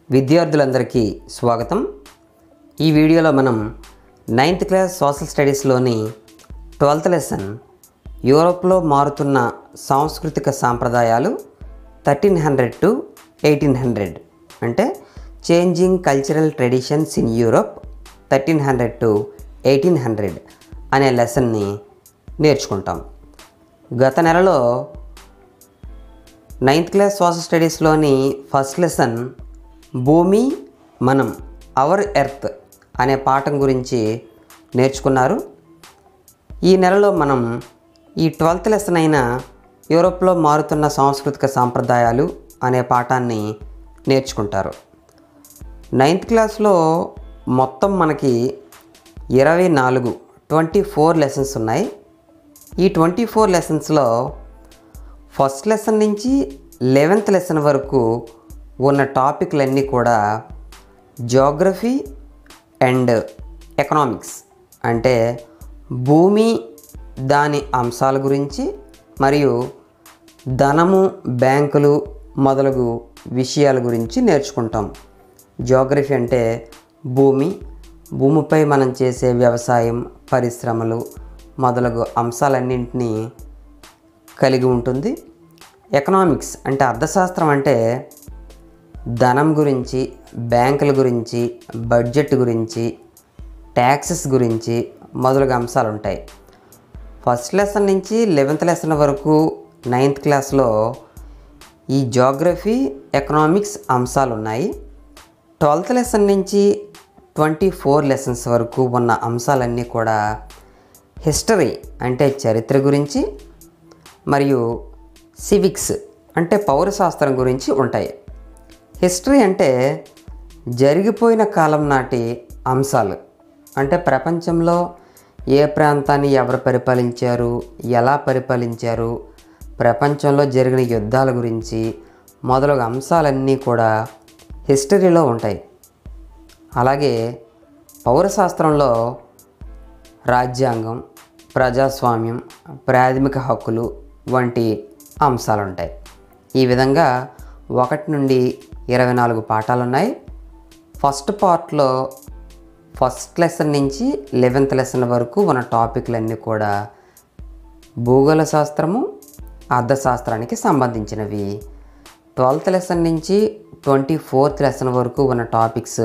విద్యార్థులందరికీ స్వాగతం ఈ వీడియోలో మనం నైన్త్ క్లాస్ సోషల్ స్టడీస్లోని ట్వెల్త్ లెసన్ యూరోప్లో మారుతున్న సాంస్కృతిక సాంప్రదాయాలు thirteen hundred to eighteen hundred అంటే changing cultural traditions in Europe thirteen hundred to eighteen hundred అనే లెసన్ని నేర్చుకుంటాం గత నెలలో నైన్త్ క్లాస్ సోషల్ స్టడీస్లోని ఫస్ట్ లెసన్ భూమి మనం అవర్ ఎర్త్ అనే పాఠం గురించి నేర్చుకున్నారు ఈ నెలలో మనం ఈ ట్వెల్త్ లెసన్ అయిన యూరోప్లో మారుతున్న సాంస్కృతిక సాంప్రదాయాలు అనే పాఠాన్ని నేర్చుకుంటారు నైన్త్ క్లాస్లో మొత్తం మనకి ఇరవై నాలుగు ట్వంటీ ఫోర్ లెసన్స్ ఉన్నాయి ఈ ట్వంటీ ఫోర్ లెసన్స్లో ఫస్ట్ లెసన్ నుంచి లెవెన్త్ లెసన్ వరకు ఉన్న టాపిక్లన్నీ కూడా జోగ్రఫీ అండ్ ఎకనామిక్స్ అంటే భూమి దాని అంశాల గురించి మరియు ధనము బ్యాంకులు మొదలగు విషయాల గురించి నేర్చుకుంటాం జోగ్రఫీ అంటే భూమి భూమిపై మనం చేసే వ్యవసాయం పరిశ్రమలు మొదలగు అంశాలన్నింటినీ కలిగి ఉంటుంది ఎకనామిక్స్ అంటే అర్థశాస్త్రం అంటే ధనం గురించి బ్యాంకుల గురించి బడ్జెట్ గురించి ట్యాక్సెస్ గురించి మొదలగు అంశాలు ఉంటాయి ఫస్ట్ లెసన్ నుంచి లెవెన్త్ లెసన్ వరకు నైన్త్ క్లాస్లో ఈ జోగ్రఫీ ఎకనామిక్స్ అంశాలు ఉన్నాయి ట్వెల్త్ లెసన్ నుంచి ట్వంటీ ఫోర్ లెసన్స్ వరకు ఉన్న అంశాలన్నీ కూడా హిస్టరీ అంటే చరిత్ర గురించి మరియు సివిక్స్ అంటే పౌరశాస్త్రం గురించి ఉంటాయి హిస్టరీ అంటే జరిగిపోయిన కాలం నాటి అంశాలు అంటే ప్రపంచంలో ఏ ప్రాంతాన్ని ఎవరు పరిపాలించారు ఎలా పరిపాలించారు ప్రపంచంలో జరిగిన యుద్ధాల గురించి మొదలగు అంశాలన్నీ కూడా హిస్టరీలో ఉంటాయి అలాగే పౌరశాస్త్రంలో రాజ్యాంగం ప్రజాస్వామ్యం ప్రాథమిక హక్కులు వంటి అంశాలు ఉంటాయి ఈ విధంగా ఒకటి నుండి ఇరవై నాలుగు పాఠాలు ఉన్నాయి ఫస్ట్ పార్ట్లో ఫస్ట్ లెసన్ నుంచి లెవెన్త్ లెసన్ వరకు ఉన్న టాపిక్లన్నీ కూడా భూగోళ శాస్త్రము అర్థశాస్త్రానికి సంబంధించినవి ట్వెల్త్ లెసన్ నుంచి ట్వంటీ ఫోర్త్ లెసన్ వరకు ఉన్న టాపిక్స్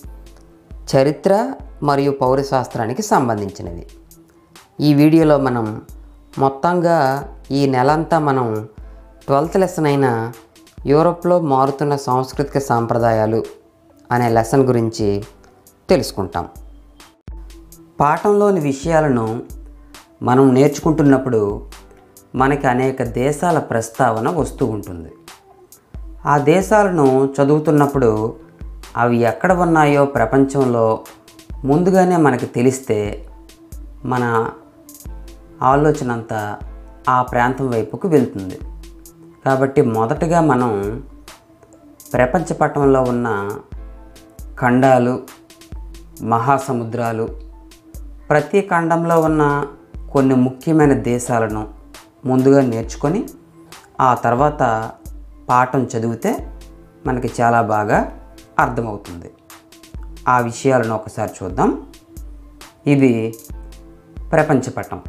చరిత్ర మరియు పౌరశాస్త్రానికి సంబంధించినవి ఈ వీడియోలో మనం మొత్తంగా ఈ నెలంతా మనం ట్వెల్త్ లెసన్ అయిన యూరోప్లో మారుతున్న సాంస్కృతిక సాంప్రదాయాలు అనే లెసన్ గురించి తెలుసుకుంటాం పాఠంలోని విషయాలను మనం నేర్చుకుంటున్నప్పుడు మనకి అనేక దేశాల ప్రస్తావన వస్తూ ఉంటుంది ఆ దేశాలను చదువుతున్నప్పుడు అవి ఎక్కడ ఉన్నాయో ప్రపంచంలో ముందుగానే మనకి తెలిస్తే మన ఆలోచన అంతా ఆ ప్రాంతం వైపుకు వెళ్తుంది కాబట్టి మొదటగా మనం ప్రపంచ పటంలో ఉన్న ఖండాలు మహాసముద్రాలు ప్రతి ఖండంలో ఉన్న కొన్ని ముఖ్యమైన దేశాలను ముందుగా నేర్చుకొని ఆ తర్వాత పాఠం చదివితే మనకి చాలా బాగా అర్థమవుతుంది ఆ విషయాలను ఒకసారి చూద్దాం ఇది ప్రపంచపటం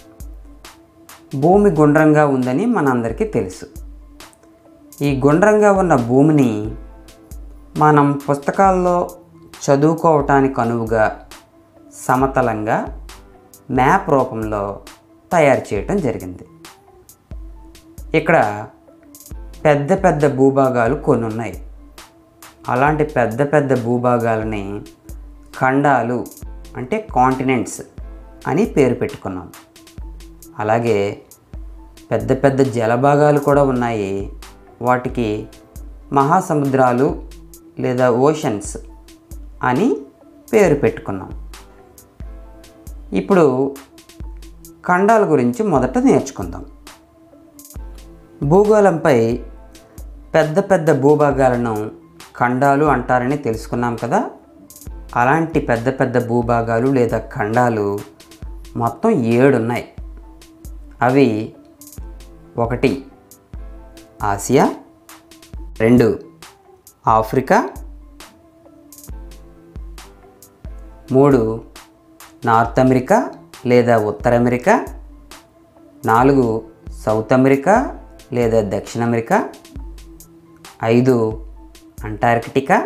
భూమి గుండ్రంగా ఉందని మనందరికీ తెలుసు ఈ గుండ్రంగా ఉన్న భూమిని మనం పుస్తకాల్లో చదువుకోవటానికి అనువుగా సమతలంగా మ్యాప్ రూపంలో తయారు చేయటం జరిగింది ఇక్కడ పెద్ద పెద్ద భూభాగాలు కొన్ని ఉన్నాయి అలాంటి పెద్ద పెద్ద భూభాగాలని ఖండాలు అంటే కాంటినెంట్స్ అని పేరు పెట్టుకున్నాం అలాగే పెద్ద పెద్ద జలభాగాలు కూడా ఉన్నాయి వాటికి మహాసముద్రాలు లేదా ఓషన్స్ అని పేరు పెట్టుకున్నాం ఇప్పుడు ఖండాల గురించి మొదట నేర్చుకుందాం భూగోళంపై పెద్ద పెద్ద భూభాగాలను ఖండాలు అంటారని తెలుసుకున్నాం కదా అలాంటి పెద్ద పెద్ద భూభాగాలు లేదా ఖండాలు మొత్తం ఏడు ఉన్నాయి అవి ఒకటి ఆసియా రెండు ఆఫ్రికా మూడు నార్త్ అమెరికా లేదా ఉత్తర అమెరికా నాలుగు సౌత్ అమెరికా లేదా దక్షిణ అమెరికా ఐదు అంటార్కిటికా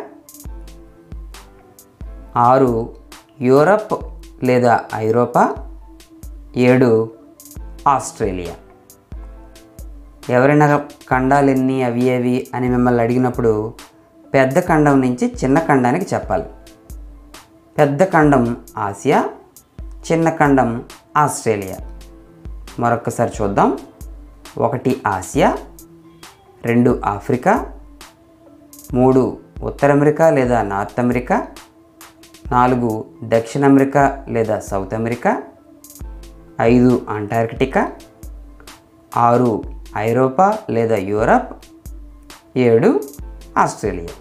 ఆరు యూరప్ లేదా ఐరోపా ఏడు ఆస్ట్రేలియా ఎవరైనా ఖండాలు ఎన్ని అవి అవి అని మిమ్మల్ని అడిగినప్పుడు పెద్ద ఖండం నుంచి చిన్న ఖండానికి చెప్పాలి పెద్ద ఖండం ఆసియా చిన్న ఖండం ఆస్ట్రేలియా మరొకసారి చూద్దాం ఒకటి ఆసియా రెండు ఆఫ్రికా మూడు ఉత్తర అమెరికా లేదా నార్త్ అమెరికా నాలుగు దక్షిణ అమెరికా లేదా సౌత్ అమెరికా ఐదు అంటార్కిటికా ఆరు ఐరోపా లేదా యూరప్ ఏడు ఆస్ట్రేలియా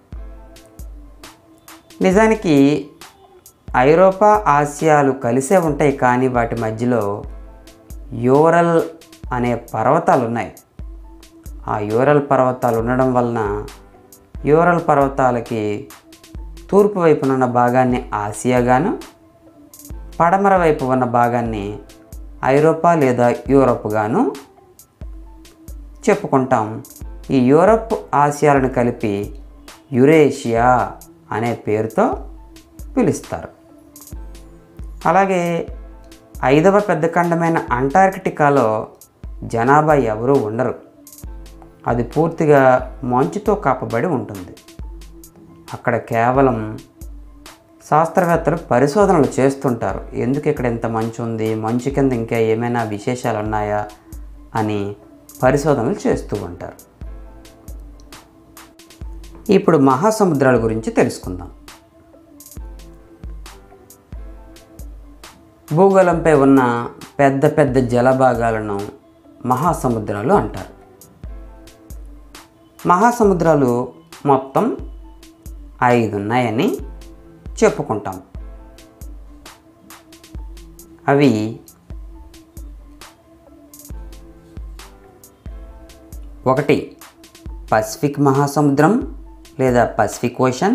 నిజానికి ఐరోపా ఆసియాలు కలిసే ఉంటాయి కానీ వాటి మధ్యలో యూరల్ అనే పర్వతాలు ఉన్నాయి ఆ యూరల్ పర్వతాలు ఉండడం వలన యూరల్ పర్వతాలకి తూర్పు వైపున ఉన్న భాగాన్ని ఆసియాగాను పడమర వైపు ఉన్న భాగాన్ని ఐరోపా లేదా యూరప్గాను చెప్పుకుంటాం ఈ యూరప్ ఆసియాలను కలిపి యురేషియా అనే పేరుతో పిలుస్తారు అలాగే ఐదవ పెద్ద ఖండమైన అంటార్కిటికాలో జనాభా ఎవరూ ఉండరు అది పూర్తిగా మంచుతో కప్పబడి ఉంటుంది అక్కడ కేవలం శాస్త్రవేత్తలు పరిశోధనలు చేస్తుంటారు ఎందుకు ఇక్కడ ఇంత మంచు ఉంది మంచు కింద ఇంకా ఏమైనా విశేషాలు ఉన్నాయా అని పరిశోధనలు చేస్తూ ఉంటారు ఇప్పుడు మహాసముద్రాల గురించి తెలుసుకుందాం భూగోళంపై ఉన్న పెద్ద పెద్ద జలభాగాలను మహాసముద్రాలు అంటారు మహాసముద్రాలు మొత్తం ఐదు ఉన్నాయని చెప్పుకుంటాం అవి ఒకటి పసిఫిక్ మహాసముద్రం లేదా పసిఫిక్ ఓషన్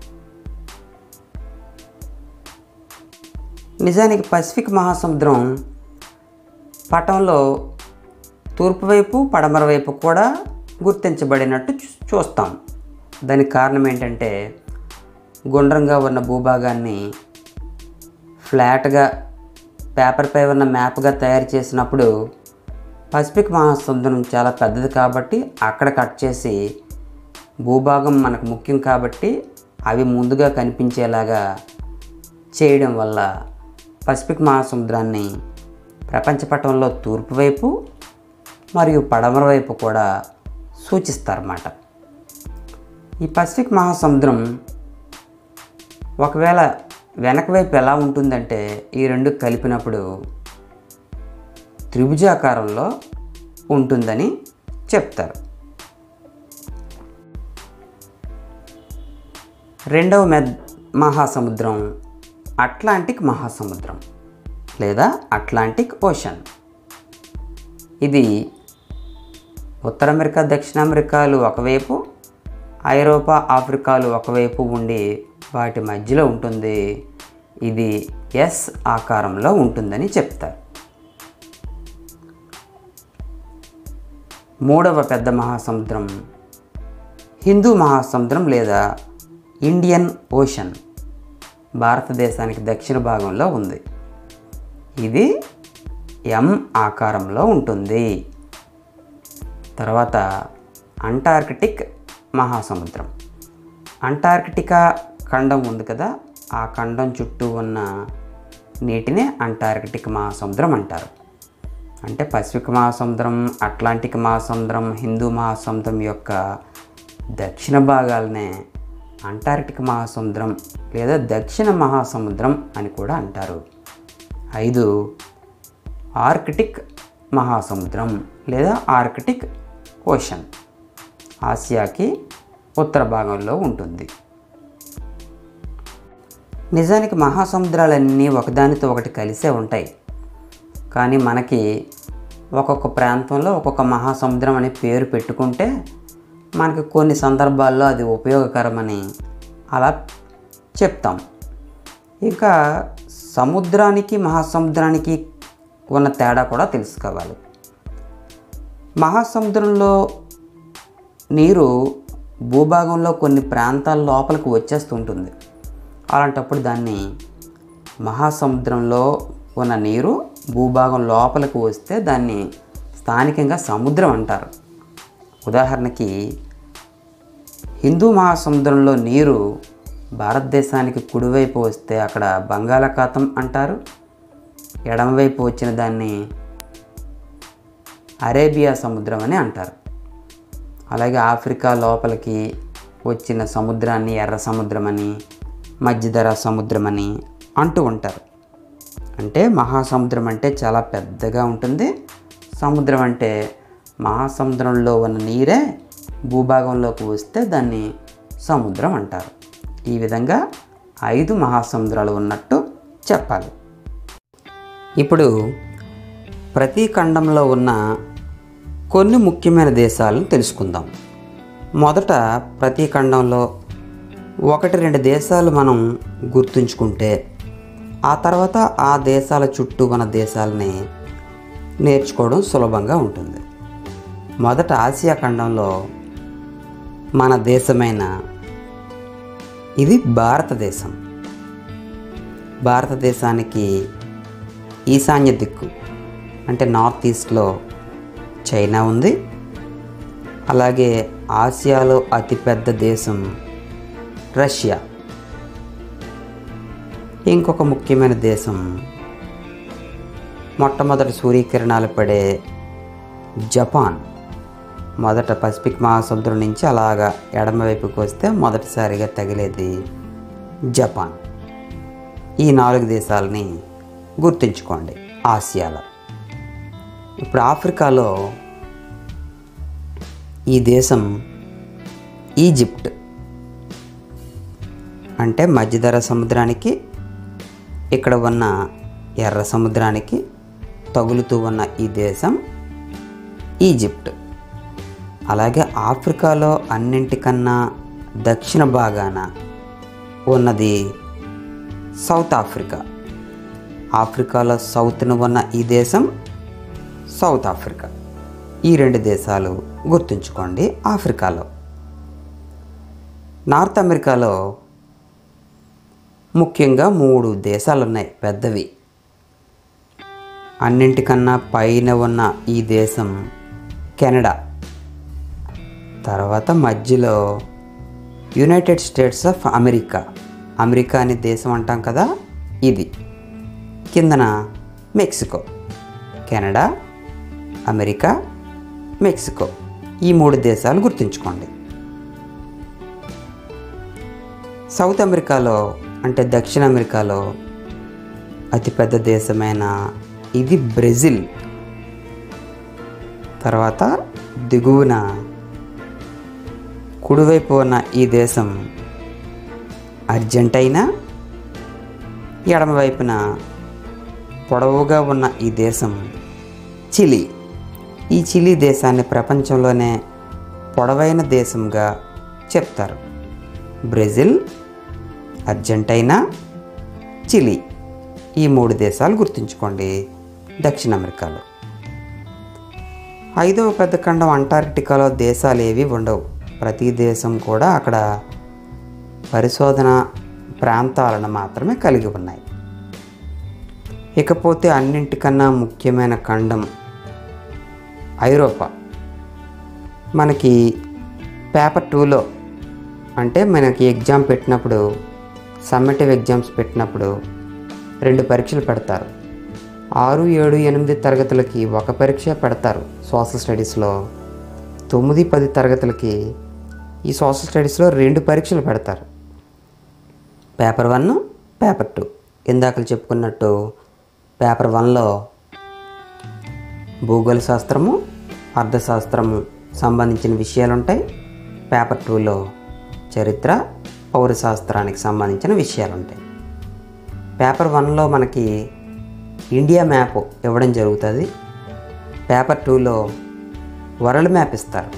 నిజానికి పసిఫిక్ మహాసముద్రం పటంలో తూర్పు వైపు పడమర వైపు కూడా గుర్తించబడినట్టు చూ- చూస్తాం దానికి కారణం ఏంటంటే గుండ్రంగా ఉన్న భూభాగాన్ని ఫ్లాట్గా పేపర్పై ఉన్న మ్యాప్గా తయారు చేసినప్పుడు పసిఫిక్ మహాసముద్రం చాలా పెద్దది కాబట్టి అక్కడ కట్ చేసి భూభాగం మనకు ముఖ్యం కాబట్టి అవి ముందుగా కనిపించేలాగా చేయడం వల్ల పసిఫిక్ మహాసముద్రాన్ని ప్రపంచపటంలో తూర్పు వైపు మరియు పడమర వైపు కూడా సూచిస్తారన్నమాట ఈ పసిఫిక్ మహాసముద్రం ఒకవేళ వెనక వైపు ఎలా ఉంటుందంటే ఈ రెండు కలిపినప్పుడు త్రిభుజాకారంలో ఉంటుందని చెప్తారు రెండవ మెద్ మహాసముద్రం అట్లాంటిక్ మహాసముద్రం లేదా అట్లాంటిక్ ఓషన్ ఇది ఉత్తర అమెరికా దక్షిణ అమెరికాలు ఒకవైపు ఐరోపా ఆఫ్రికాలు ఒకవైపు ఉండి వాటి మధ్యలో ఉంటుంది ఇది ఎస్ ఆకారంలో ఉంటుందని చెప్తారు మూడవ పెద్ద మహాసముద్రం హిందూ మహాసముద్రం లేదా ఇండియన్ ఓషన్ భారతదేశానికి దక్షిణ భాగంలో ఉంది ఇది ఎం ఆకారంలో ఉంటుంది తర్వాత అంటార్కిటిక్ మహాసముద్రం అంటార్కిటికా ఖండం ఉంది కదా ఆ ఖండం చుట్టూ ఉన్న నీటినే అంటార్కిటిక్ మహాసముద్రం అంటారు అంటే పసిఫిక్ మహాసముద్రం అట్లాంటిక్ మహాసముద్రం హిందూ మహాసముద్రం యొక్క దక్షిణ భాగాలనే అంటార్కిటిక్ మహాసముద్రం లేదా దక్షిణ మహాసముద్రం అని కూడా అంటారు ఐదు ఆర్కిటిక్ మహాసముద్రం లేదా ఆర్కిటిక్ ఓషన్ ఆసియాకి ఉత్తర భాగంలో ఉంటుంది నిజానికి మహాసముద్రాలన్నీ ఒకదానితో ఒకటి కలిసే ఉంటాయి కానీ మనకి ఒక్కొక్క ప్రాంతంలో ఒక్కొక్క మహాసముద్రం అనే పేరు పెట్టుకుంటే మనకి కొన్ని సందర్భాల్లో అది ఉపయోగకరమని అలా చెప్తాం ఇంకా సముద్రానికి మహాసముద్రానికి ఉన్న తేడా కూడా తెలుసుకోవాలి మహాసముద్రంలో నీరు భూభాగంలో కొన్ని ప్రాంతాల లోపలికి వచ్చేస్తుంటుంది అలాంటప్పుడు దాన్ని మహాసముద్రంలో ఉన్న నీరు భూభాగం లోపలికి వస్తే దాన్ని స్థానికంగా సముద్రం అంటారు ఉదాహరణకి హిందూ మహాసముద్రంలో నీరు భారతదేశానికి కుడివైపు వస్తే అక్కడ బంగాళాఖాతం అంటారు ఎడమవైపు వచ్చిన దాన్ని అరేబియా సముద్రం అని అంటారు అలాగే ఆఫ్రికా లోపలికి వచ్చిన సముద్రాన్ని ఎర్ర సముద్రం అని మధ్యధరా సముద్రం అని అంటూ ఉంటారు అంటే మహాసముద్రం అంటే చాలా పెద్దగా ఉంటుంది సముద్రం అంటే మహాసముద్రంలో ఉన్న నీరే భూభాగంలోకి వస్తే దాన్ని సముద్రం అంటారు ఈ విధంగా ఐదు మహాసముద్రాలు ఉన్నట్టు చెప్పాలి ఇప్పుడు ప్రతి ఖండంలో ఉన్న కొన్ని ముఖ్యమైన దేశాలను తెలుసుకుందాం మొదట ప్రతి ఖండంలో ఒకటి రెండు దేశాలు మనం గుర్తుంచుకుంటే ఆ తర్వాత ఆ దేశాల చుట్టూ ఉన్న దేశాలని నేర్చుకోవడం సులభంగా ఉంటుంది మొదట ఆసియా ఖండంలో మన దేశమైన ఇది భారతదేశం భారతదేశానికి ఈశాన్య దిక్కు అంటే నార్త్ ఈస్ట్లో చైనా ఉంది అలాగే ఆసియాలో అతిపెద్ద దేశం రష్యా ఇంకొక ముఖ్యమైన దేశం మొట్టమొదటి సూర్యకిరణాలు పడే జపాన్ మొదట పసిఫిక్ మహాసముద్రం నుంచి అలాగా ఎడమవైపుకి వస్తే మొదటిసారిగా తగిలేది జపాన్ ఈ నాలుగు దేశాలని గుర్తుంచుకోండి ఆసియాలో ఇప్పుడు ఆఫ్రికాలో ఈ దేశం ఈజిప్ట్ అంటే మధ్యధర సముద్రానికి ఇక్కడ ఉన్న ఎర్ర సముద్రానికి తగులుతూ ఉన్న ఈ దేశం ఈజిప్ట్ అలాగే ఆఫ్రికాలో అన్నింటికన్నా దక్షిణ భాగాన ఉన్నది సౌత్ ఆఫ్రికా ఆఫ్రికాలో సౌత్ను ఉన్న ఈ దేశం సౌత్ ఆఫ్రికా ఈ రెండు దేశాలు గుర్తుంచుకోండి ఆఫ్రికాలో నార్త్ అమెరికాలో ముఖ్యంగా మూడు దేశాలు ఉన్నాయి పెద్దవి అన్నింటికన్నా పైన ఉన్న ఈ దేశం కెనడా తర్వాత మధ్యలో United States of America America అనే దేశం అంటాం కదా ఇది కిందన మెక్సికో కెనడా అమెరికా మెక్సికో ఈ మూడు దేశాలు గుర్తుంచుకోండి సౌత్ అమెరికాలో అంటే దక్షిణ అమెరికాలో అతిపెద్ద దేశమైన ఇది బ్రెజిల్ తర్వాత దిగువన కుడివైపు ఉన్న ఈ దేశం అర్జెంటైనా ఎడమవైపున పొడవుగా ఉన్న ఈ దేశం చిలీ ఈ చిలీ దేశాన్ని ప్రపంచంలోనే పొడవైన దేశంగా చెప్తారు బ్రెజిల్ అర్జెంటైనా చిలీ ఈ మూడు దేశాలు గుర్తుంచుకోండి దక్షిణ అమెరికాలో ఐదవ పెద్ద ఖండం అంటార్కిటికాలో దేశాలు ఏవి ఉండవు ప్రతి దేశం కూడా అక్కడ పరిశోధన ప్రాంతాలను మాత్రమే కలిగి ఉన్నాయి ఇకపోతే అన్నింటికన్నా ముఖ్యమైన ఖండం ఐరోపా మనకి పేపర్ టూలో అంటే మనకి ఎగ్జామ్ పెట్టినప్పుడు సమ్మటివ్ ఎగ్జామ్స్ పెట్టినప్పుడు రెండు పరీక్షలు పెడతారు ఆరు ఏడు ఎనిమిది తరగతులకి ఒక పరీక్ష పెడతారు సోషల్ స్టడీస్లో తొమ్మిది పది తరగతులకి ఈ సోషల్ స్టడీస్లో రెండు పరీక్షలు పెడతారు పేపర్ వన్ పేపర్ టూ ఇందాకలు చెప్పుకున్నట్టు పేపర్ వన్లో భూగోళ శాస్త్రము అర్థశాస్త్రము సంబంధించిన విషయాలు ఉంటాయి పేపర్ టూలో చరిత్ర పౌరశాస్త్రానికి సంబంధించిన విషయాలు ఉంటాయి పేపర్ వన్లో మనకి ఇండియా మ్యాప్ ఇవ్వడం జరుగుతుంది పేపర్ టూలో వరల్డ్ మ్యాప్ ఇస్తారు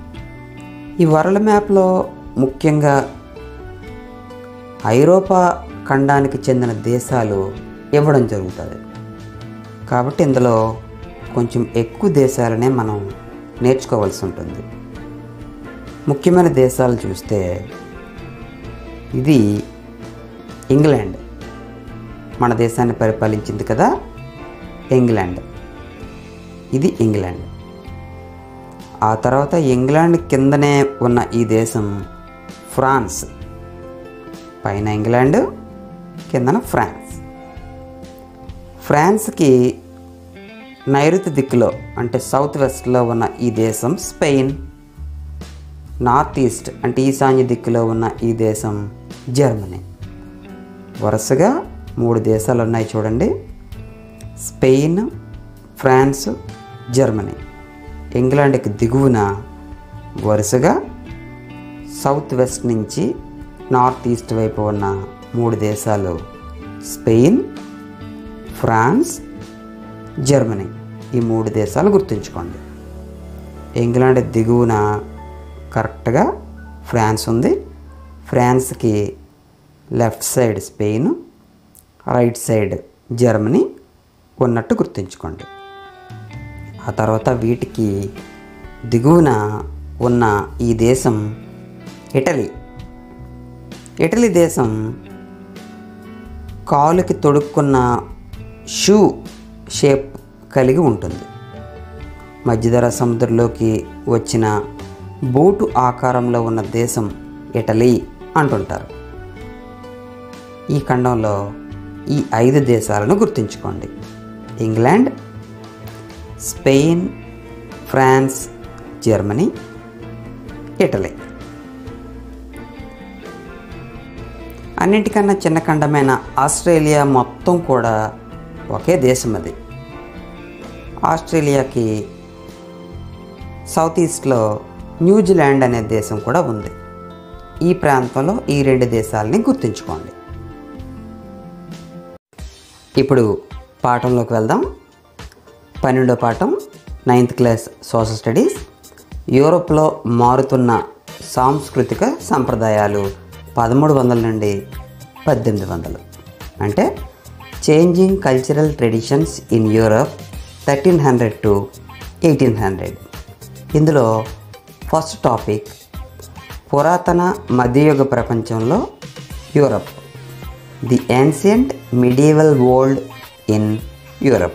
ఈ వరల్డ్ మ్యాప్లో ముఖ్యంగా ఐరోపా ఖండానికి చెందిన దేశాలు ఇవ్వడం జరుగుతుంది కాబట్టి ఇందులో కొంచెం ఎక్కువ దేశాలనే మనం నేర్చుకోవాల్సి ఉంటుంది ముఖ్యమైన దేశాలు చూస్తే ఇది ఇంగ్లాండ్ మన దేశాన్ని పరిపాలించింది కదా ఇంగ్లాండ్ ఇది ఇంగ్లాండ్ ఆ తర్వాత ఇంగ్లాండ్ కిందనే ఉన్న ఈ దేశం ఫ్రాన్స్ పైన ఇంగ్లాండ్ కిందన ఫ్రాన్స్ ఫ్రాన్స్కి నైరుతి దిక్కులో అంటే సౌత్ వెస్ట్లో ఉన్న ఈ దేశం స్పెయిన్ నార్త్ ఈస్ట్ అంటే ఈశాన్య దిక్కులో ఉన్న ఈ దేశం జర్మనీ వరుసగా మూడు దేశాలు ఉన్నాయి చూడండి స్పెయిన్ ఫ్రాన్స్ జర్మనీ ఇంగ్లాండ్కి దిగువన వరుసగా సౌత్ వెస్ట్ నుంచి నార్త్ ఈస్ట్ వైపు ఉన్న మూడు దేశాలు స్పెయిన్ ఫ్రాన్స్ జర్మనీ ఈ మూడు దేశాలు గుర్తుంచుకోండి ఇంగ్లాండ్ దిగువన కరెక్ట్గా ఫ్రాన్స్ ఉంది ఫ్రాన్స్కి left side Spain right side Germany ఉన్నట్టు గుర్తుంచుకోండి ఆ తర్వాత వీటికి దిగువన ఉన్న ఈ దేశం ఇటలీ ఇటలీ దేశం కాలుకి తొడుక్కున్న షూ షేప్ కలిగి ఉంటుంది మధ్యధర సముద్రంలోకి వచ్చిన బోటు ఆకారంలో ఉన్న దేశం ఇటలీ అంటుంటారు ఈ ఖండంలో ఈ ఐదు దేశాలను గుర్తుంచుకోండి England Spain France Germany Italy అన్నిటికన్నా చిన్న ఖండమైన ఆస్ట్రేలియా మొత్తం కూడా ఒకే దేశం అది ఆస్ట్రేలియాకి సౌత్ ఈస్ట్లో న్యూజిలాండ్ అనే దేశం కూడా ఉంది ఈ ప్రాంతంలో ఈ రెండు దేశాలని గుర్తుంచుకోండి ఇప్పుడు పాఠంలోకి వెళ్దాం పన్నెండో పాఠం నైన్త్ క్లాస్ సోషల్ స్టడీస్ యూరోప్లో మారుతున్న సాంస్కృతిక సంప్రదాయాలు పదమూడు వందల నుండి పద్దెనిమిది వందలు అంటే changing cultural traditions in Europe thirteen hundred to eighteen hundred ఇందులో ఫస్ట్ టాపిక్ పురాతన మధ్యయుగ ప్రపంచంలో Europe the ancient medieval world in Europe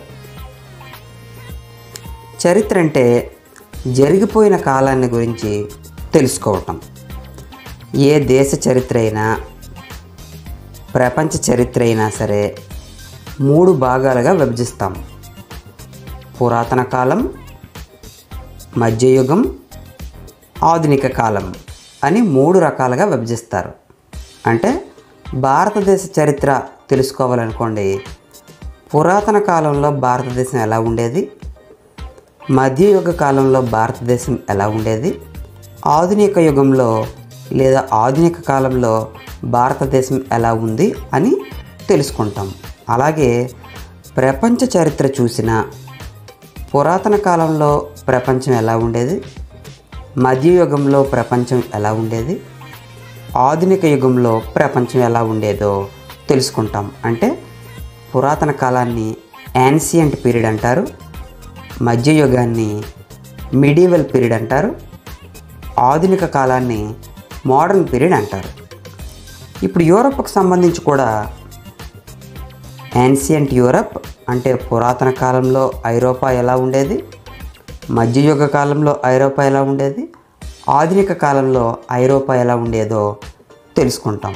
చరిత్ర అంటే జరిగిపోయిన కాలాన్ని గురించి తెలుసుకోవటం ఏ దేశ చరిత్ర అయినా ప్రపంచ చరిత్ర అయినా సరే మూడు భాగాలుగా విభజిస్తాం పురాతన కాలం మధ్యయుగం ఆధునిక కాలం అని మూడు రకాలుగా విభజిస్తారు అంటే భారతదేశ చరిత్ర తెలుసుకోవాలనుకోండి పురాతన కాలంలో భారతదేశం ఎలా ఉండేది మధ్యయుగ కాలంలో భారతదేశం ఎలా ఉండేది ఆధునిక యుగంలో లేదా ఆధునిక కాలంలో భారతదేశం ఎలా ఉంది అని తెలుసుకుంటాం అలాగే ప్రపంచ చరిత్ర చూసిన పురాతన కాలంలో ప్రపంచం ఎలా ఉండేది మధ్యయుగంలో ప్రపంచం ఎలా ఉండేది ఆధునిక యుగంలో ప్రపంచం ఎలా ఉండేదో తెలుసుకుంటాం అంటే పురాతన కాలాన్ని యాన్సియంట్ పీరియడ్ అంటారు మధ్యయుగాన్ని మిడివల్ పీరియడ్ అంటారు ఆధునిక కాలాన్ని మోడర్న్ పీరియడ్ అంటారు ఇప్పుడు యూరప్కు సంబంధించి కూడా యాన్సియంట్ యూరప్ అంటే పురాతన కాలంలో ఐరోపా ఎలా ఉండేది మధ్యయుగ కాలంలో ఐరోపా ఎలా ఉండేది ఆధునిక కాలంలో ఐరోపా ఎలా ఉండేదో తెలుసుకుంటాం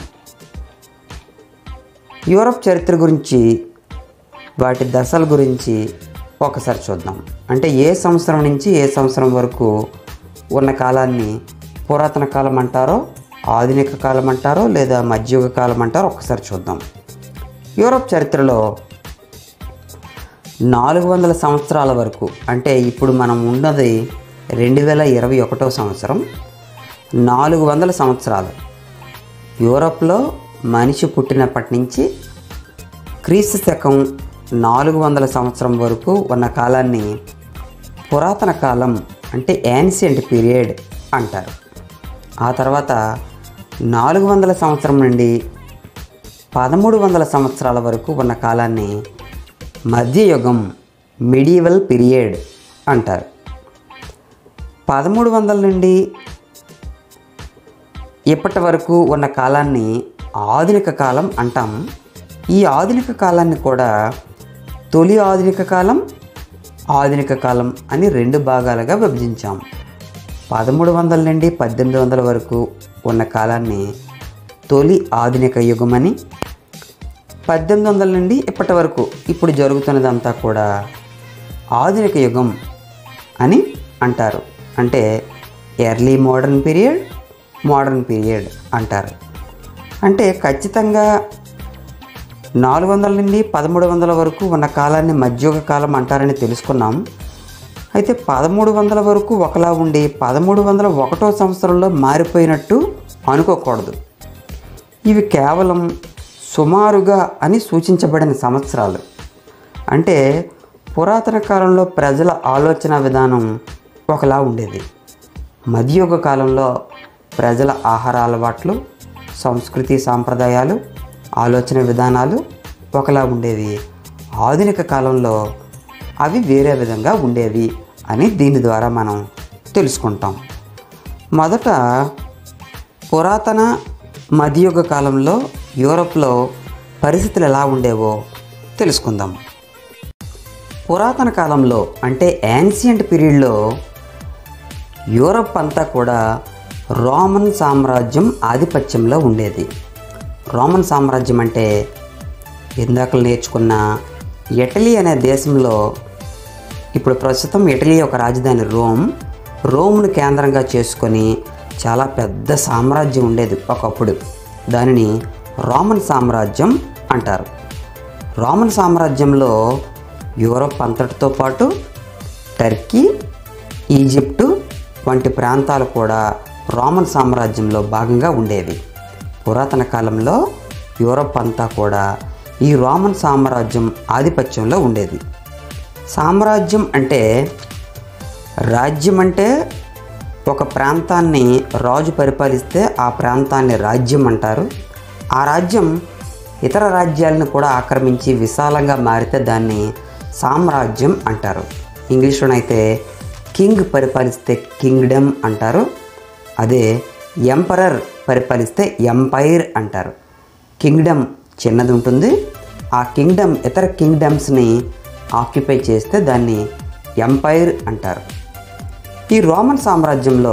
యూరప్ చరిత్ర గురించి వాటి దశల గురించి ఒకసారి చూద్దాం అంటే ఏ సంవత్సరం నుంచి ఏ సంవత్సరం వరకు ఉన్న కాలాన్ని పురాతన కాలం అంటారో ఆధునిక కాలం అంటారో లేదా మధ్యయుగ కాలం అంటారో ఒకసారి చూద్దాం యూరప్ చరిత్రలో నాలుగు వందల సంవత్సరాల వరకు అంటే ఇప్పుడు మనం ఉన్నది రెండు వేల ఇరవై ఒకటో సంవత్సరం నాలుగు వందల సంవత్సరాలు యూరప్లో మనిషి పుట్టినప్పటి నుంచి క్రీస్తు శకం నాలుగు వందల సంవత్సరం వరకు ఉన్న కాలాన్ని పురాతన కాలం అంటే యాన్సియంట్ పీరియడ్ అంటారు ఆ తర్వాత నాలుగు వందల సంవత్సరం నుండి పదమూడు వందల సంవత్సరాల వరకు ఉన్న కాలాన్ని మధ్యయుగం మిడివల్ పీరియడ్ అంటారు పదమూడు వందల నుండి ఇప్పటి వరకు ఉన్న కాలాన్ని ఆధునిక కాలం అంటాం ఈ ఆధునిక కాలాన్ని కూడా తొలి ఆధునిక కాలం ఆధునిక కాలం అని రెండు భాగాలుగా విభజించాం పదమూడు వందల నుండి పద్దెనిమిది వందల వరకు ఉన్న కాలాన్ని తొలి ఆధునిక యుగం అని పద్దెనిమిది వందల నుండి ఇప్పటి వరకు ఇప్పుడు జరుగుతున్నదంతా కూడా ఆధునిక యుగం అని అంటారు అంటే early modern period modern period అంటారు అంటే ఖచ్చితంగా నాలుగు వందల నుండి పదమూడు వందల వరకు ఉన్న కాలాన్ని మధ్యయుగ కాలం అంటారని తెలుసుకున్నాం అయితే పదమూడు వందల వరకు ఒకలా ఉండి పదమూడు వందల ఒకటో సంవత్సరంలో మారిపోయినట్టు అనుకోకూడదు ఇవి కేవలం సుమారుగా అని సూచించబడిన సంవత్సరాలు అంటే పురాతన కాలంలో ప్రజల ఆలోచన విధానం ఒకలా ఉండేది మధ్యయుగ కాలంలో ప్రజల ఆహార అలవాట్లు సంస్కృతి సాంప్రదాయాలు ఆలోచన విధానాలు ఒకలా ఉండేవి ఆధునిక కాలంలో అవి వేరే విధంగా ఉండేవి అని దీని ద్వారా మనం తెలుసుకుంటాం మొదట పురాతన మధ్యయుగ కాలంలో యూరప్లో పరిస్థితులు ఎలా ఉండేవో తెలుసుకుందాం పురాతన కాలంలో అంటే యాన్సియంట్ పీరియడ్లో యూరప్ అంతా కూడా రోమన్ సామ్రాజ్యం ఆధిపత్యంలో ఉండేది రోమన్ సామ్రాజ్యం అంటే ఇందాక నేర్చుకున్న ఇటలీ అనే దేశంలో ఇప్పుడు ప్రస్తుతం ఇటలీ ఒక రాజధాని రోమ్ రోమ్ను కేంద్రంగా చేసుకొని చాలా పెద్ద సామ్రాజ్యం ఉండేది ఒకప్పుడు దానిని రోమన్ సామ్రాజ్యం అంటారు రోమన్ సామ్రాజ్యంలో యూరప్ అంతటితో పాటు టర్కీ ఈజిప్టు వంటి ప్రాంతాలు కూడా రోమన్ సామ్రాజ్యంలో భాగంగా ఉండేవి పురాతన కాలంలో యూరప్ అంతా కూడా ఈ రోమన్ సామ్రాజ్యం ఆధిపత్యంలో ఉండేది సామ్రాజ్యం అంటే రాజ్యం అంటే ఒక ప్రాంతాన్ని రాజు పరిపాలిస్తే ఆ ప్రాంతాన్ని రాజ్యం అంటారు ఆ రాజ్యం ఇతర రాజ్యాలను కూడా ఆక్రమించి విశాలంగా మారితే దాన్ని సామ్రాజ్యం అంటారు ఇంగ్లీష్లోనైతే కింగ్ పరిపాలిస్తే కింగ్డమ్ అంటారు అదే ఎంపరర్ పరిపాలిస్తే ఎంపైర్ అంటారు కింగ్డమ్ చిన్నది ఉంటుంది ఆ కింగ్డమ్ ఇతర కింగ్డమ్స్ని ఆక్యుపై చేస్తే దాన్ని ఎంపైర్ అంటారు ఈ రోమన్ సామ్రాజ్యంలో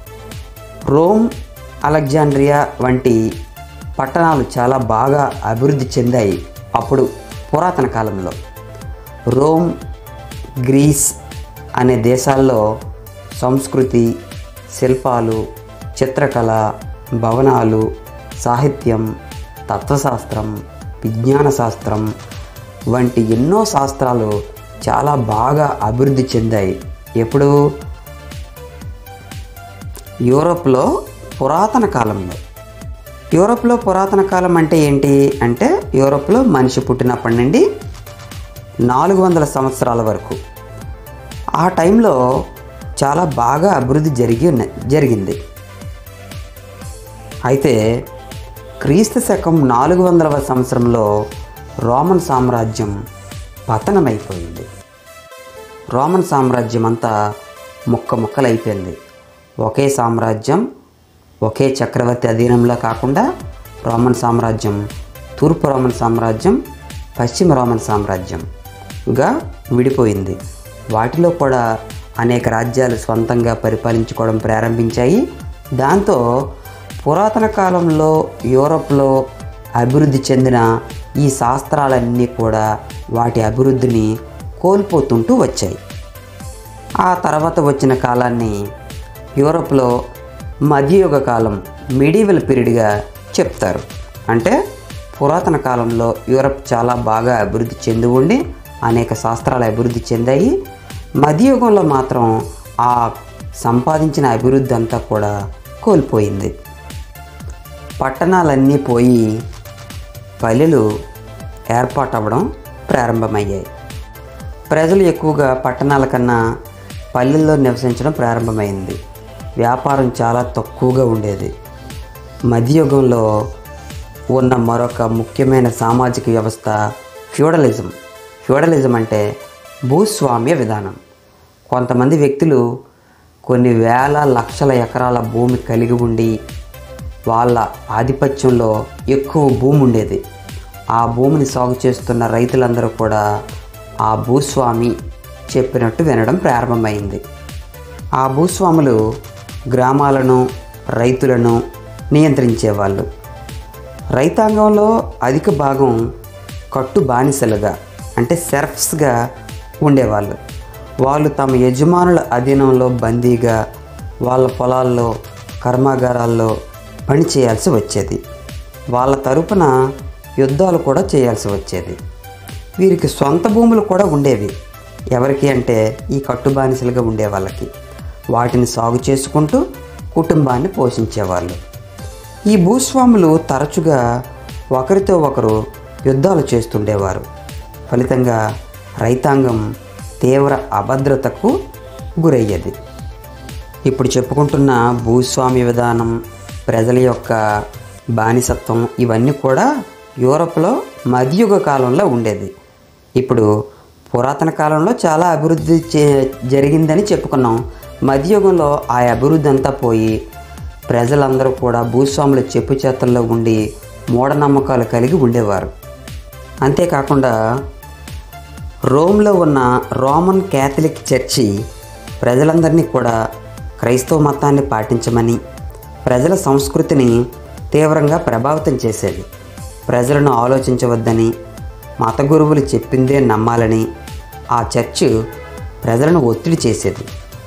రోమ్ అలెగ్జాండ్రియా వంటి పట్టణాలు చాలా బాగా అభివృద్ధి చెందాయి అప్పుడు పురాతన కాలంలో రోమ్ గ్రీస్ అనే దేశాల్లో సంస్కృతి శిల్పాలు చిత్రకళ భవనాలు సాహిత్యం తత్వశాస్త్రం విజ్ఞాన శాస్త్రం వంటి ఎన్నో శాస్త్రాలు చాలా బాగా అభివృద్ధి చెందాయి ఎప్పుడు యూరోప్లో పురాతన కాలంలో యూరోప్లో పురాతన కాలం అంటే ఏంటి అంటే యూరోప్లో మనిషి పుట్టినప్పటి నుండి నాలుగు వందల సంవత్సరాల వరకు ఆ టైంలో చాలా బాగా అభివృద్ధి జరిగి ఉన్న జరిగింది అయితే క్రీస్తు శకం నాలుగు వందలవ సంవత్సరంలో రోమన్ సామ్రాజ్యం పతనమైపోయింది రోమన్ సామ్రాజ్యం అంతా ముక్క ముక్కలైపోయింది ఒకే సామ్రాజ్యం ఒకే చక్రవర్తి అధీనంలో కాకుండా రోమన్ సామ్రాజ్యం తూర్పు రోమన్ సామ్రాజ్యం పశ్చిమ రోమన్ సామ్రాజ్యంగా విడిపోయింది వాటిలో కూడా అనేక రాజ్యాలు స్వంతంగా పరిపాలించుకోవడం ప్రారంభించాయి దాంతో పురాతన కాలంలో యూరోప్లో అభివృద్ధి చెందిన ఈ శాస్త్రాలన్నీ కూడా వాటి అభివృద్ధిని కోల్పోతుంటూ వచ్చాయి ఆ తర్వాత వచ్చిన కాలాన్ని యూరోప్లో మధ్యయుగ కాలం మిడీవల్ పీరియడ్గా చెప్తారు అంటే పురాతన కాలంలో యూరప్ చాలా బాగా అభివృద్ధి చెంది ఉండి అనేక శాస్త్రాలు అభివృద్ధి చెందాయి మధ్యయుగంలో మాత్రం ఆ సంపాదించిన అభివృద్ధి అంతా కూడా కోల్పోయింది పట్టణాలన్నీ పోయి పల్లెలు ఏర్పాటవ్వడం ప్రారంభమయ్యాయి ప్రజలు ఎక్కువగా పట్టణాల కన్నా పల్లెల్లో నివసించడం ప్రారంభమైంది వ్యాపారం చాలా తక్కువగా ఉండేది మధ్యయుగంలో ఉన్న మరొక ముఖ్యమైన సామాజిక వ్యవస్థ ఫ్యూడలిజం ఫ్యూడలిజం అంటే భూస్వామ్య విధానం కొంతమంది వ్యక్తులు కొన్ని వేల లక్షల ఎకరాల భూమి కలిగి ఉండి వాళ్ళ ఆధిపత్యంలో ఎక్కువ భూమి ఉండేది ఆ భూమిని సాగు చేస్తున్న రైతులందరూ కూడా ఆ భూస్వామి చెప్పినట్టు వినడం ప్రారంభమైంది ఆ భూస్వాములు గ్రామాలను రైతులను నియంత్రించేవాళ్ళు రైతాంగంలో అధిక భాగం కట్టు బానిసలుగా అంటే సెర్ఫ్స్గా ఉండేవాళ్ళు వాళ్ళు తమ యజమానుల అధీనంలో బందీగా వాళ్ళ పొలాల్లో కర్మాగారాల్లో పని చేయాల్సి వచ్చేది వాళ్ళ తరపున యుద్ధాలు కూడా చేయాల్సి వచ్చేది వీరికి సొంత భూములు కూడా ఉండేవి ఎవరికి అంటే ఈ కట్టు బానిసలుగా ఉండే వాళ్ళకి వాటిని సాగు చేసుకుంటూ కుటుంబాన్ని పోషించేవాళ్ళు ఈ భూస్వాములు తరచుగా ఒకరితో ఒకరు యుద్ధాలు చేస్తుండేవారు ఫలితంగా రైతాంగం తీవ్ర అభద్రతకు గురయ్యేది ఇప్పుడు చెప్పుకుంటున్న భూస్వామ్య విధానం ప్రజల యొక్క బానిసత్వం ఇవన్నీ కూడా యూరప్లో మధ్యయుగ కాలంలో ఉండేది ఇప్పుడు పురాతన కాలంలో చాలా అభివృద్ధి చే జరిగిందని చెప్పుకున్నాం మధ్యయుగంలో ఆ అభివృద్ధి అంతా పోయి ప్రజలందరూ కూడా భూస్వాముల చెప్పు చేతల్లో ఉండి మూఢనమ్మకాలు కలిగి ఉండేవారు అంతేకాకుండా రోమ్లో ఉన్న రోమన్ క్యాథలిక్ చర్చి ప్రజలందరినీ కూడా క్రైస్తవ మతాన్ని పాటించమని ప్రజల సంస్కృతిని తీవ్రంగా ప్రభావితం చేసేది ప్రజలను ఆలోచించవద్దని మత గురువులు చెప్పిందే నమ్మాలని ఆ చర్చ్ ప్రజలను ఒత్తిడి చేసేది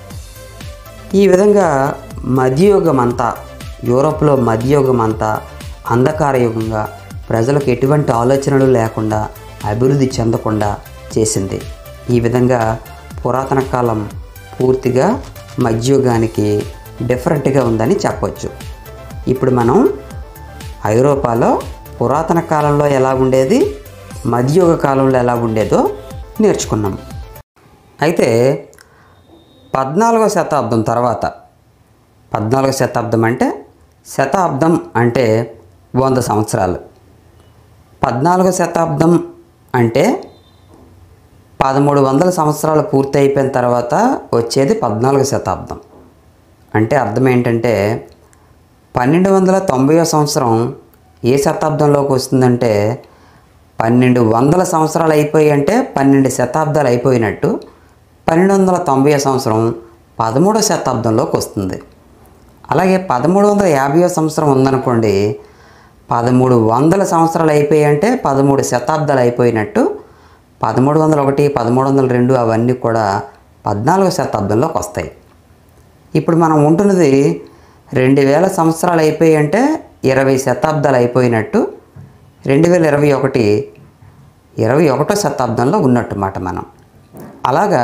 ఈ విధంగా మధ్యయుగం అంతా యూరోప్లో మధ్యయుగం అంతా అంధకార యుగంగా ప్రజలకు ఎటువంటి ఆలోచనలు లేకుండా అభివృద్ధి చెందకుండా చేసింది ఈ విధంగా పురాతన కాలం పూర్తిగా మధ్యయుగానికి డిఫరెంట్గా ఉందని చెప్పొచ్చు ఇప్పుడు మనం ఐరోపాలో పురాతన కాలంలో ఎలా ఉండేది మధ్యయుగ కాలంలో ఎలా ఉండేదో నేర్చుకున్నాం అయితే పద్నాలుగో శతాబ్దం తర్వాత పద్నాలుగో శతాబ్దం అంటే శతాబ్దం అంటే వంద సంవత్సరాలు పద్నాలుగో శతాబ్దం అంటే పదమూడు వందల సంవత్సరాలు పూర్తి అయిపోయిన తర్వాత వచ్చేది పద్నాలుగో శతాబ్దం అంటే అర్థం ఏంటంటే పన్నెండు వందల తొంభై సంవత్సరం ఏ శతాబ్దంలోకి వస్తుందంటే పన్నెండు వందల సంవత్సరాలు అయిపోయి అంటే పన్నెండు శతాబ్దాలు అయిపోయినట్టు పన్నెండు వందల తొంభై సంవత్సరం పదమూడో శతాబ్దంలోకి వస్తుంది అలాగే పదమూడు వందల యాభై సంవత్సరం ఉందనుకోండి పదమూడు వందల సంవత్సరాలు అయిపోయి అంటే పదమూడు శతాబ్దాలు అయిపోయినట్టు పదమూడు వందల ఒకటి పదమూడు వందల రెండు అవన్నీ కూడా పద్నాలుగో శతాబ్దంలోకి వస్తాయి ఇప్పుడు మనం ఉంటున్నది రెండు వేల సంవత్సరాలు అయిపోయి అంటే ఇరవై శతాబ్దాలు అయిపోయినట్టు రెండు వేల ఇరవై ఒకటి ఇరవై ఒకటో శతాబ్దంలో ఉన్నట్టు మాట మనం అలాగా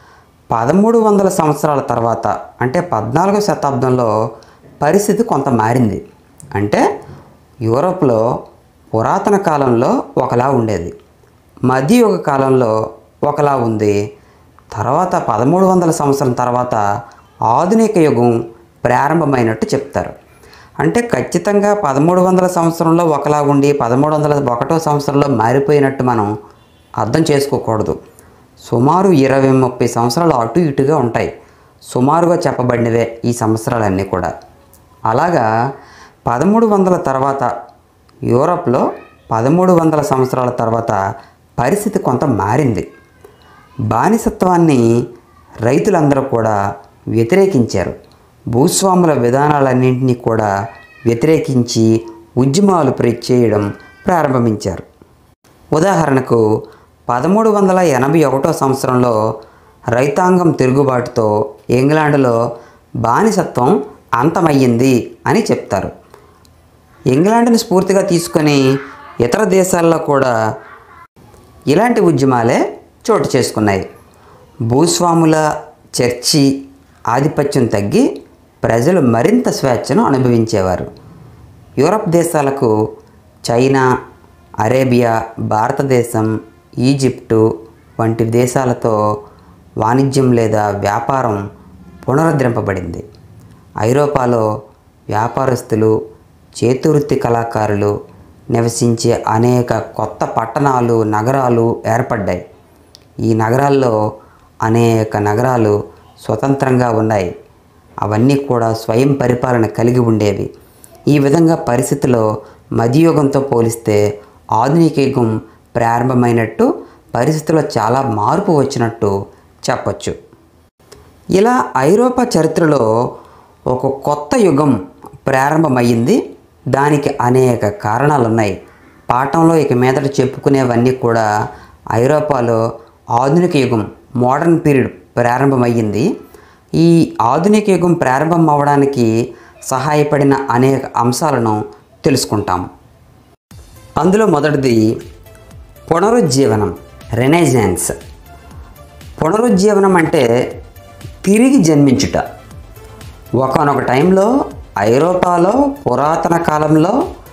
పదమూడు వందల సంవత్సరాల తర్వాత అంటే పద్నాలుగో శతాబ్దంలో పరిస్థితి కొంత మారింది అంటే యూరోప్లో పురాతన కాలంలో ఒకలా ఉండేది మధ్యయుగ కాలంలో ఒకలా ఉంది తర్వాత పదమూడు వందల సంవత్సరం తర్వాత ఆధునిక యుగం ప్రారంభమైనట్టు చెప్తారు అంటే ఖచ్చితంగా పదమూడు వందల సంవత్సరంలో ఒకలా ఉండి పదమూడు వందల ఒకటో సంవత్సరంలో మారిపోయినట్టు మనం అర్థం చేసుకోకూడదు సుమారు ఇరవై ముప్పై సంవత్సరాలు అటు ఇటుగా ఉంటాయి సుమారుగా చెప్పబడినవే ఈ సంవత్సరాలన్నీ కూడా అలాగా పదమూడు వందల తర్వాత యూరప్లో పదమూడు వందల సంవత్సరాల తర్వాత పరిస్థితి కొంత మారింది బానిసత్వాన్ని రైతులందరూ కూడా వ్యతిరేకించారు భూస్వాముల విధానాలన్నింటినీ కూడా వ్యతిరేకించి ఉద్యమాలు ప్ర- చేయడం ప్రారంభించారు ఉదాహరణకు పదమూడు వందల ఎనభై ఒకటో సంవత్సరంలో రైతాంగం తిరుగుబాటుతో ఇంగ్లాండ్లో బానిసత్వం అంతమయ్యింది అని చెప్తారు ఇంగ్లాండ్ని స్ఫూర్తిగా తీసుకొని ఇతర దేశాల్లో కూడా ఇలాంటి ఉద్యమాలే చోటు చేసుకున్నాయి భూస్వాముల చర్చి ఆధిపత్యం తగ్గి ప్రజలు మరింత స్వేచ్ఛను అనుభవించేవారు యూరప్ దేశాలకు చైనా అరేబియా భారతదేశం ఈజిప్టు వంటి దేశాలతో వాణిజ్యం లేదా వ్యాపారం పునరుద్ధరింపబడింది ఐరోపాలో వ్యాపారస్తులు చేతివృత్తి కళాకారులు నివసించే అనేక కొత్త పట్టణాలు నగరాలు ఏర్పడ్డాయి ఈ నగరాల్లో అనేక నగరాలు స్వతంత్రంగా ఉన్నాయి అవన్నీ కూడా స్వయం పరిపాలన కలిగి ఉండేవి ఈ విధంగా పరిస్థితిలో మధ్యయుగంతో పోలిస్తే ఆధునిక యుగం ప్రారంభమైనట్టు పరిస్థితుల్లో చాలా మార్పు వచ్చినట్టు చెప్పచ్చు ఇలా ఐరోపా చరిత్రలో ఒక కొత్త యుగం ప్రారంభమయ్యింది దానికి అనేక కారణాలు ఉన్నాయి పాఠంలో ఇక మీదట చెప్పుకునేవన్నీ కూడా ఐరోపాలో ఆధునిక యుగం మోడర్న్ పీరియడ్ ప్రారంభమయ్యింది ఈ ఆధునిక యుగం ప్రారంభం అవ్వడానికి సహాయపడిన అనేక అంశాలను తెలుసుకుంటాం అందులో మొదటిది పునరుజ్జీవనం రెనైజాన్స్ పునరుజ్జీవనం అంటే తిరిగి జన్మించుట ఒకనొక టైంలో ఐరోపాలో పురాతన కాలంలో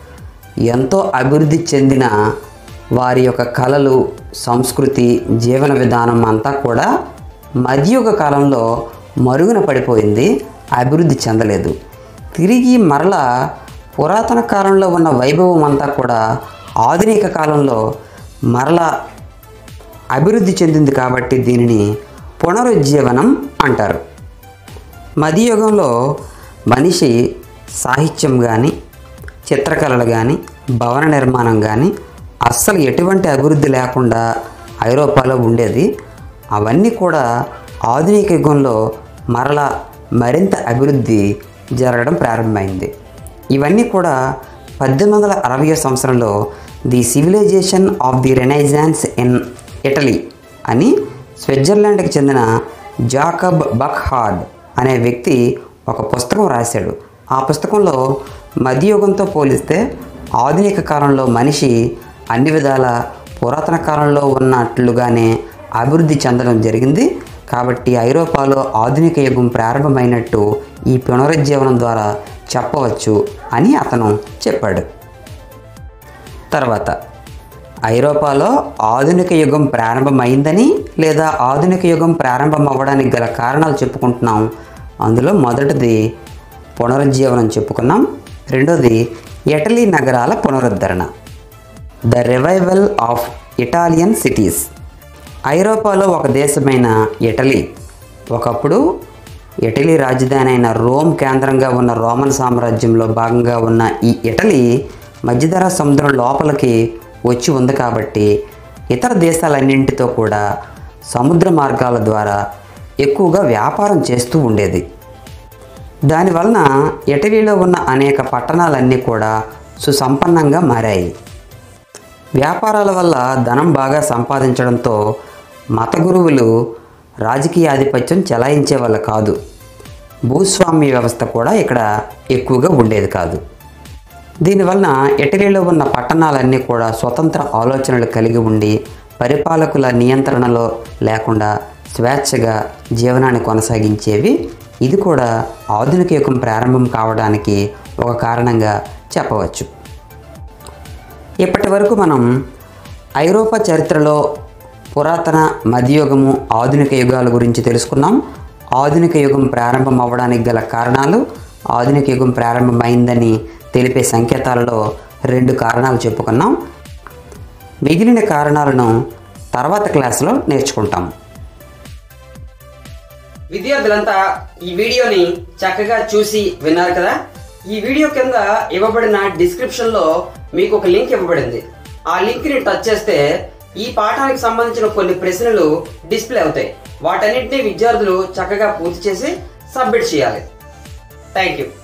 ఎంతో అభివృద్ధి చెందిన వారి యొక్క కళలు సంస్కృతి జీవన విధానం అంతా కూడా మధ్యయుగ కాలంలో మరుగున పడిపోయింది అభివృద్ధి చెందలేదు తిరిగి మరలా పురాతన కాలంలో ఉన్న వైభవం అంతా కూడా ఆధునిక కాలంలో మరలా అభివృద్ధి చెందింది కాబట్టి దీనిని పునరుజ్జీవనం అంటారు మధ్యయుగంలో మనిషి సాహిత్యం కానీ చిత్రకళలు కానీ భవన నిర్మాణం కానీ అస్సలు ఎటువంటి అభివృద్ధి లేకుండా ఐరోపాలో ఉండేది అవన్నీ కూడా ఆధునిక యుగంలో మరలా మరింత అభివృద్ధి జరగడం ప్రారంభమైంది ఇవన్నీ కూడా పద్దెనిమిది వందల అరవై సంవత్సరంలో the civilisation of the renaissance in Italy అని స్విట్జర్లాండ్కి చెందిన జాకబ్ బక్హార్డ్ అనే వ్యక్తి ఒక పుస్తకం రాశాడు ఆ పుస్తకంలో మధ్యయుగంతో పోలిస్తే ఆధునిక కాలంలో మనిషి అన్ని విధాల పురాతన కాలంలో ఉన్నట్లుగానే అభివృద్ధి చెందడం జరిగింది కాబట్టి ఐరోపాలో ఆధునిక యుగం ప్రారంభమైనట్టు ఈ పునరుజ్జీవనం ద్వారా చెప్పవచ్చు అని అతను చెప్పాడు తర్వాత ఐరోపాలో ఆధునిక యుగం ప్రారంభమైందని లేదా ఆధునిక యుగం ప్రారంభం అవ్వడానికి గల కారణాలు చెప్పుకుంటున్నాం అందులో మొదటిది పునరుజ్జీవనం చెప్పుకున్నాం రెండోది ఇటలీ నగరాల పునరుద్ధరణ the revival of Italian cities ఐరోపాలో ఒక దేశమైన ఇటలీ ఒకప్పుడు ఇటలీ రాజధాని అయిన రోమ్ కేంద్రంగా ఉన్న రోమన్ సామ్రాజ్యంలో భాగంగా ఉన్న ఈ ఇటలీ మధ్యధరా సముద్రం లోపలికి వచ్చి ఉంది కాబట్టి ఇతర దేశాలన్నింటితో కూడా సముద్ర మార్గాల ద్వారా ఎక్కువగా వ్యాపారం చేస్తూ ఉండేది దానివలన ఇటలీలో ఉన్న అనేక పట్టణాలన్నీ కూడా సుసంపన్నంగా మారాయి వ్యాపారాల వల్ల ధనం బాగా సంపాదించడంతో మత గురువులు రాజకీయ ఆధిపత్యం చెలాయించే వాళ్ళు కాదు భూస్వామ్య వ్యవస్థ కూడా ఇక్కడ ఎక్కువగా ఉండేది కాదు దీనివలన ఇటలీలో ఉన్న పట్టణాలన్నీ కూడా స్వతంత్ర ఆలోచనలు కలిగి ఉండి పరిపాలకుల నియంత్రణలో లేకుండా స్వేచ్ఛగా జీవనాన్ని కొనసాగించేవి ఇది కూడా ఆధునిక యుగం ప్రారంభం కావడానికి ఒక కారణంగా చెప్పవచ్చు ఇప్పటి వరకు మనం ఐరోపా చరిత్రలో పురాతన మధ్యయుగము ఆధునిక యుగాల గురించి తెలుసుకున్నాం ఆధునిక యుగం ప్రారంభం అవ్వడానికి గల కారణాలు ఆధునిక యుగం ప్రారంభమైందని తెలిపే సంకేతాలలో రెండు కారణాలు చెప్పుకున్నాం మిగిలిన కారణాలను తర్వాత క్లాసులో నేర్చుకుంటాం విద్యార్థులంతా ఈ వీడియోని చక్కగా చూసి విన్నారు కదా ఈ వీడియో కింద ఇవ్వబడిన డిస్క్రిప్షన్ లో మీకు ఒక లింక్ ఇవ్వబడింది ఆ లింక్ ని టచ్ చేస్తే ఈ పాఠానికి సంబంధించిన కొన్ని ప్రశ్నలు డిస్ప్లే అవుతాయి వాటన్నింటినీ విద్యార్థులు చక్కగా పూర్తి చేసి సబ్మిట్ చేయాలి థ్యాంక్ యూ